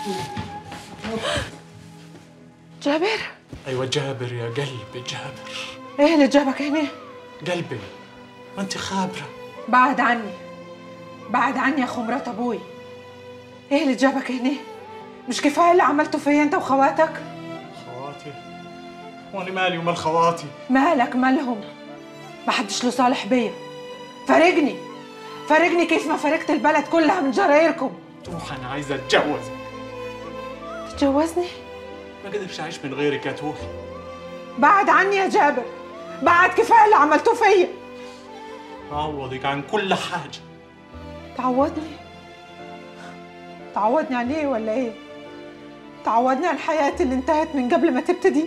جابر ايوه جابر يا قلبي جابر ايه اللي جابك هنا قلبي ما انت خابره بعد عني بعد عني يا اخو مرات ابوي ايه اللي جابك هنا مش كفايه اللي عملته فيا انت وخواتك خواتي وانا مالي ومال خواتي مالك مالهم ما حدش له صالح بيا فارقني فارقني كيف ما فارقت البلد كلها من جرايركم توح انا عايزه اتجوز تتجوزني ما قدرش اعيش من غيرك يا توح بعد عني يا جابر بعد كفايه اللي عملته فيا اعوضك عن كل حاجه تعودني تعودني على ايه ولا ايه تعودني على الحياة اللي انتهت من قبل ما تبتدي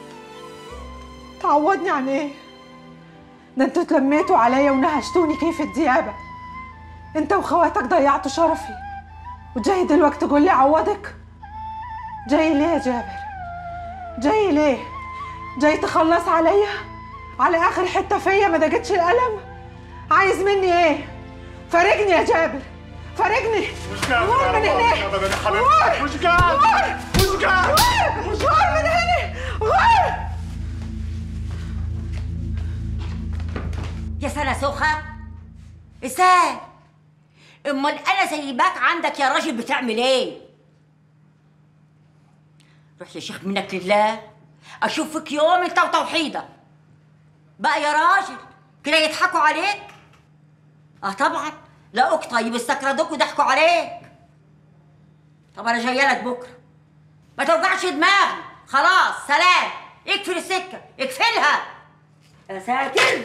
تعودني عن ايه ده انتوا اتلميتوا عليا ونهشتوني كيف الديابة انت وخواتك ضيعتوا شرفي وجاي دلوقتي تقول لي عوضك جاي ليه يا جابر جاي ليه جاي تخلص عليا على اخر حتة فيا ما دقتش القلم عايز مني ايه فارقني يا جابر فارقني مش قادر غور من هنا ابدا يا غور حبيبتي مش قادر مش قادر غور غور من هنا غور يا سنة سخة ازاي امال انا سايباك عندك يا راجل بتعمل ايه روح يا شيخ منك لله اشوفك يوم انت وتوحيدك بقى يا راجل كده يضحكوا عليك اه طبعا لاقوك طيب استكردوك وضحكوا عليك طب انا جايه لك بكره ما توجعش دماغي خلاص سلام اقفل السكه اقفلها يا ساتر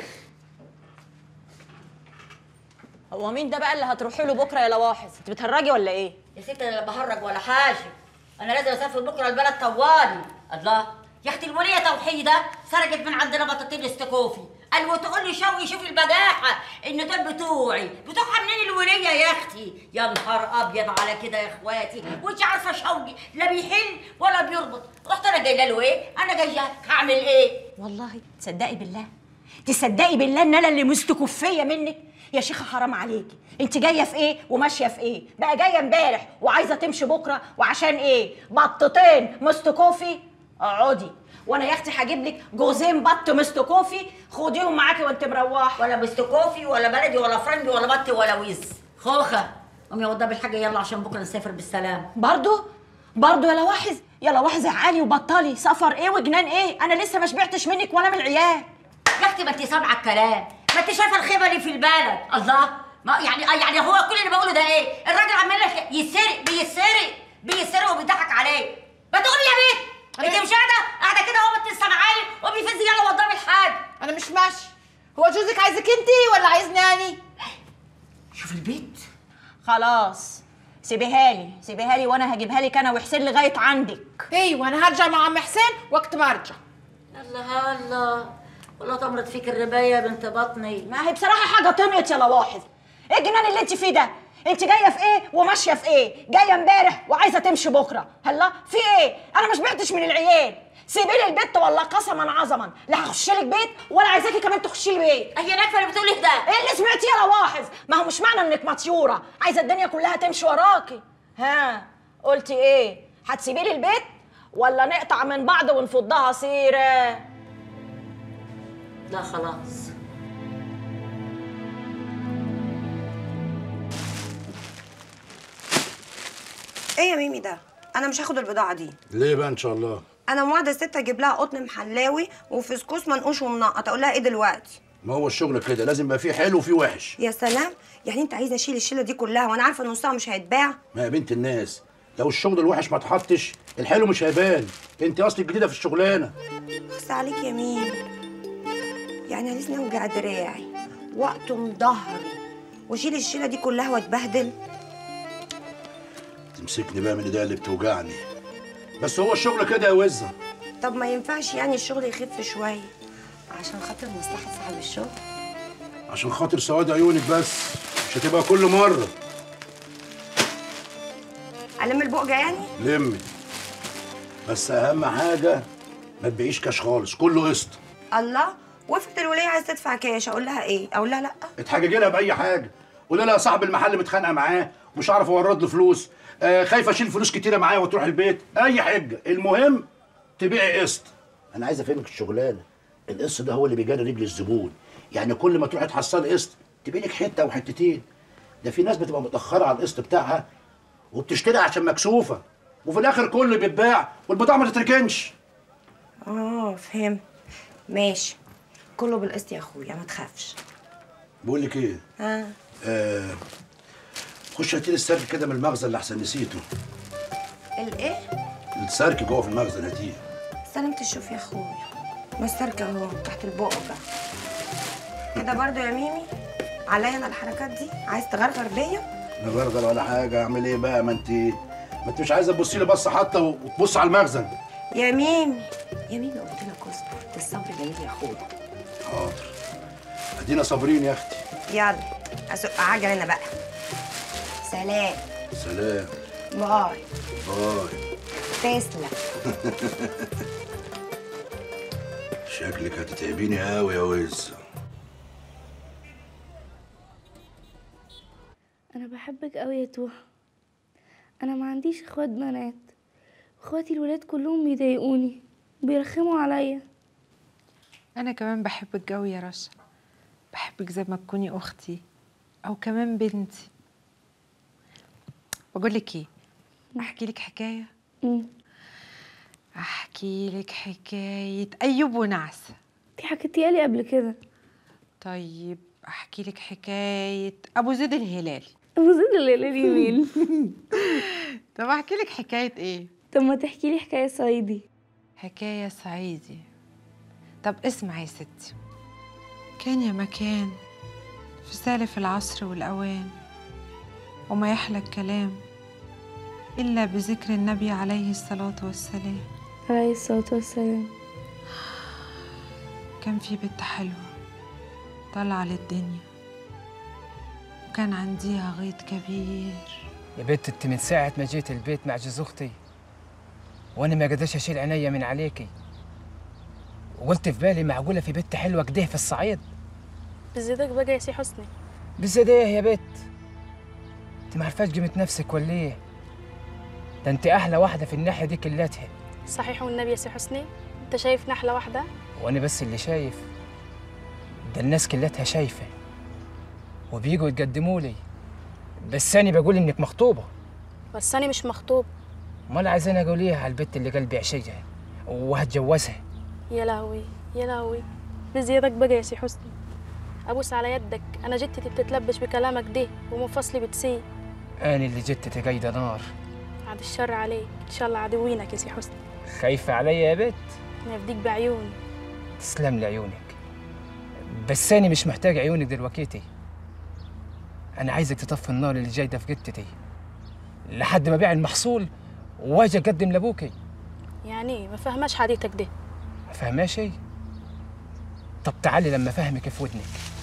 هو مين ده بقى اللي هتروحي له بكره يا لواحظ انت بتهرجي ولا ايه يا ست انا لا بهرج ولا حاجه انا لازم اسافر بكره البلد طوالي الله يا اختي الوليه توحيده سرقت من عندنا بطاطين استكوفي قال وتقول لي شوقي شوفي البجاحه ان دول بتوعي بتوعها منين الوليه يا اختي يا نهار ابيض على كده يا اخواتي وانت عارفه شوقي لا بيحل ولا بيربط رحت انا جايه له ايه انا جايه هعمل ايه والله تصدقي بالله تصدقي بالله ان انا اللي مستكفيه منك يا شيخه حرام عليكي انت جايه في ايه وماشيه في ايه بقى جايه امبارح وعايزه تمشي بكره وعشان ايه بطتين مستكوفي اقعدي وانا يا اختي هجيب لك جوزين بط مستكوفي خديهم معاكي وانت مروحه ولا بستكوفي ولا بلدي ولا فرنجي ولا بط ولا ويز خوخه قومي يا وضبي الحاجه يلا عشان بكره نسافر بالسلام برضو برضو يا لواحظ يا لواحظ عالي وبطلي سفر ايه وجنان ايه انا لسه ما شبعتش منك ولا من العيال يا اختي ما انت سامعه الكلام ما انت شايفه الخيبه اللي في البلد الله ما يعني آه يعني هو كل اللي بقوله ده ايه الراجل عمال لك يسرق بيسرق بيسرق وبيضحك عليه ما تقولي يا بنت انت مش قاعده قاعده كده هو بتلسع معايا وبيفز يلا وضبي الحاج انا مش ماشي هو جوزك عايزك انت ولا عايزني اني شوف البيت خلاص سيبيها لي سيبيها لي وانا هجيبها لك انا وحسين لغايه عندك ايوه انا هرجع مع عم حسين وقت ما ارجع الله الله والله طمرت فيك الربايه يا بنت بطني ما هي بصراحه حاجه طمعت يا لواحظ ايه الجنان اللي انت فيه ده انت جايه في ايه وماشيه في ايه جايه امبارح وعايزه تمشي بكره هلا في ايه انا ما شبعتش من العيال سيبي لي البيت والله قسما عظما لا هخش لك بيت ولا عايزاكي كمان تخشي لي بيت هي نكفه اللي بتقولي ده ايه اللي سمعتيه يا لواحظ ما هو مش معنى انك مطيوره عايزه الدنيا كلها تمشي وراكي ها قلتي ايه هتسيبي لي البيت ولا نقطع من بعض ونفضها سيره لا خلاص ايه يا ميمي ده انا مش هاخد البضاعه دي ليه بقى ان شاء الله انا موعده الست اجيب لها قطن محلاوي وفسكوس منقوش ومنقط اقول لها ايه دلوقتي ما هو الشغل كده لازم يبقى فيه حلو وفيه وحش يا سلام يعني انت عايزه اشيل الشيله دي كلها وانا عارفه ان نصها مش هيتباع ما يا بنت الناس لو الشغل الوحش ما اتحطش الحلو مش هيبان انت اصلك جديده في الشغلانه بص عليك يا ميمي يعني عايزني اوجع دراعي واقطم ظهري واشيل الشيله دي كلها واتبهدل تمسكني بقى من ايديا اللي بتوجعني بس هو الشغل كده يا وزه طب ما ينفعش يعني الشغل يخف شويه عشان خاطر مصلحه صاحب الشغل عشان خاطر سواد عيونك بس مش هتبقى كل مره علم البقجه يعني لمي بس اهم حاجه ما تبيعيش كاش خالص كله قسط الله وافقت الوليه عايز تدفع كاش اقول لها ايه اقول لها لا اتحججي لها باي حاجه قولي لها صاحب المحل متخانقه معاه ومش عارف اورد له فلوس آه خايفه اشيل فلوس كتيره معايا وتروح البيت اي حجه المهم تبيعي قسط انا عايز افهمك الشغلانه القسط ده هو اللي بيجري رجل الزبون يعني كل ما تروحي تحصلي قسط تبيع لك حته او حتتين ده في ناس بتبقى متاخره على القسط بتاعها وبتشتري عشان مكسوفه وفي الاخر كله بيتباع والبضاعه ما تتركنش اه فهم ماشي كله بالقسط يا اخويا ما تخافش بقول لك ايه ها آه خش هاتي لي السرك كده من المخزن اللي احسن نسيته الايه السرك جوه في المخزن هاتيه سلامة الشوف يا اخويا ما السركة اهو تحت البقبة كده برضو يا ميمي عليا انا الحركات دي عايز تغرغر بيا لا برجر ولا حاجه اعمل ايه بقى ما انت ما انت مش عايزه تبصي لي بصه حتى وتبص على المخزن يا ميمي يا ميمي قلت لك اصبر ده الصبر جميل يا اخويا حاضر ادينا صابرين يا اختي يلا اسوق عجل انا بقى سلام سلام باي باي تسلم شكلك هتتعبيني قوي يا وز انا بحبك قوي يا توه انا ما عنديش اخوات بنات اخواتي الولاد كلهم بيضايقوني بيرخموا عليا أنا كمان بحبك قوي يا رشا بحبك زي ما تكوني أختي أو كمان بنتي بقول لك إيه أحكي لك حكاية أمم، أحكي لك حكاية أيوب ونعسة دي حكيتيها لي قبل كده طيب أحكي لك حكاية أبو زيد الهلالي ابو زيد الليلي مين طب أحكي لك حكاية إيه طب ما تحكي لي حكايه صعيدي حكاية صعيدي طب اسمع يا ستي كان يا مكان في سالف العصر والأوان وما يحلى الكلام إلا بذكر النبي عليه الصلاة والسلام عليه الصلاه والسلام كان في بنت حلوة طالعة للدنيا وكان عنديها غيط كبير يا بنت انت من ساعة ما جيت البيت مع جوز اختي وانا ما قدرتش اشيل عينيا من عليكي وقلت في بالي معقولة في بنت حلوة كده في الصعيد بزيدك بقى يا سي حسني بالزيادة ايه يا بنت انت ما عارفاش قيمة نفسك ولا ايه ده انت احلى واحدة في الناحية دي كلاتها صحيح والنبي يا سي حسني انت شايف نحله واحده وانا بس اللي شايف ده الناس كلاتها شايفة وبيجوا يتقدموا لي بس انا بقول انك مخطوبة بس انا مش مخطوب امال عايزين اقول ايه على البت اللي قلبي عشقها وهتجوزها يا لهوي يا لهوي بزيادك بقى يا سي حسني ابوس على يدك انا جدتي بتتلبش بكلامك ده ومفصلي بتسيء انا اللي جت تقيد نار بعد الشر عليك ان شاء الله عدوينك يا سي حسني خايفة عليا يا بت انا افديك بعيوني تسلم لي عيونك بس أنا مش محتاج عيونك دلوقتي أنا عايزك تطفي النار اللي جايدة في جتتي لحد ما أبيع المحصول واجي أقدم لأبوكي يعني إيه؟ ما فهماش حديثك ده ما فاهماه شيء طب تعالي لما أفهمك في ودنك